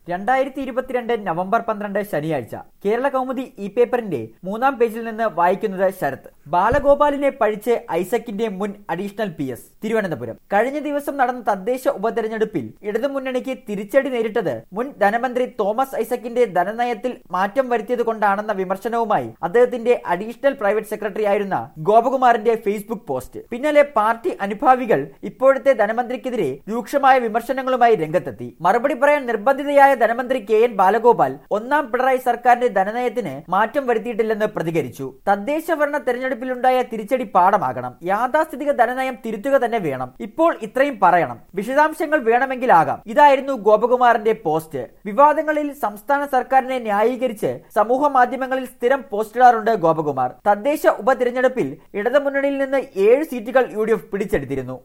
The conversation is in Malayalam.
രണ്ടായിരത്തി ഇരുപത്തിരണ്ട് നവംബർ പന്ത്രണ്ട് ശനിയാഴ്ച കേരള കൗമുദി ഇ പേപ്പറിന്റെ മൂന്നാം പേജിൽ നിന്ന് വായിക്കുന്നത് ശരത് ബാലഗോപാലിനെ പഴിച്ച് ഐസക്കിന്റെ മുൻ അഡീഷണൽ പി എസ് തിരുവനന്തപുരം കഴിഞ്ഞ ദിവസം നടന്ന തദ്ദേശ ഉപതെരഞ്ഞെടുപ്പിൽ ഇടതുമുന്നണിക്ക് തിരിച്ചടി നേരിട്ടത് മുൻ ധനമന്ത്രി തോമസ് ഐസക്കിന്റെ ധനനയത്തിൽ മാറ്റം വരുത്തിയത് കൊണ്ടാണെന്ന വിമർശനവുമായി അദ്ദേഹത്തിന്റെ അഡീഷണൽ പ്രൈവറ്റ് സെക്രട്ടറി ആയിരുന്ന ഗോപകുമാറിന്റെ ഫേസ്ബുക്ക് പോസ്റ്റ് പിന്നാലെ പാർട്ടി അനുഭാവികൾ ഇപ്പോഴത്തെ ധനമന്ത്രിക്കെതിരെ രൂക്ഷമായ വിമർശനങ്ങളുമായി രംഗത്തെത്തി മറുപടി പറയാൻ നിർബന്ധിതയായ ധനമന്ത്രി കെ എൻ ബാലഗോപാൽ ഒന്നാം പിണറായി സർക്കാരിന്റെ ധനനയത്തിന് മാറ്റം വരുത്തിയിട്ടില്ലെന്ന് പ്രതികരിച്ചു തദ്ദേശ ഭരണ തെരഞ്ഞെടുപ്പിലുണ്ടായ തിരിച്ചടി പാഠമാകണം യാഥാസ്ഥിതിക ധനനയം തിരുത്തുക തന്നെ വേണം ഇപ്പോൾ ഇത്രയും പറയണം വിശദാംശങ്ങൾ വേണമെങ്കിലാകാം ഇതായിരുന്നു ഗോപകുമാറിന്റെ പോസ്റ്റ് വിവാദങ്ങളിൽ സംസ്ഥാന സർക്കാരിനെ ന്യായീകരിച്ച് സമൂഹ മാധ്യമങ്ങളിൽ സ്ഥിരം പോസ്റ്റിടാറുണ്ട് ഗോപകുമാർ തദ്ദേശ ഉപതിരഞ്ഞെടുപ്പിൽ ഇടതുമുന്നണിയിൽ നിന്ന് ഏഴ് സീറ്റുകൾ യു ഡി എഫ് പിടിച്ചെടുത്തിരുന്നു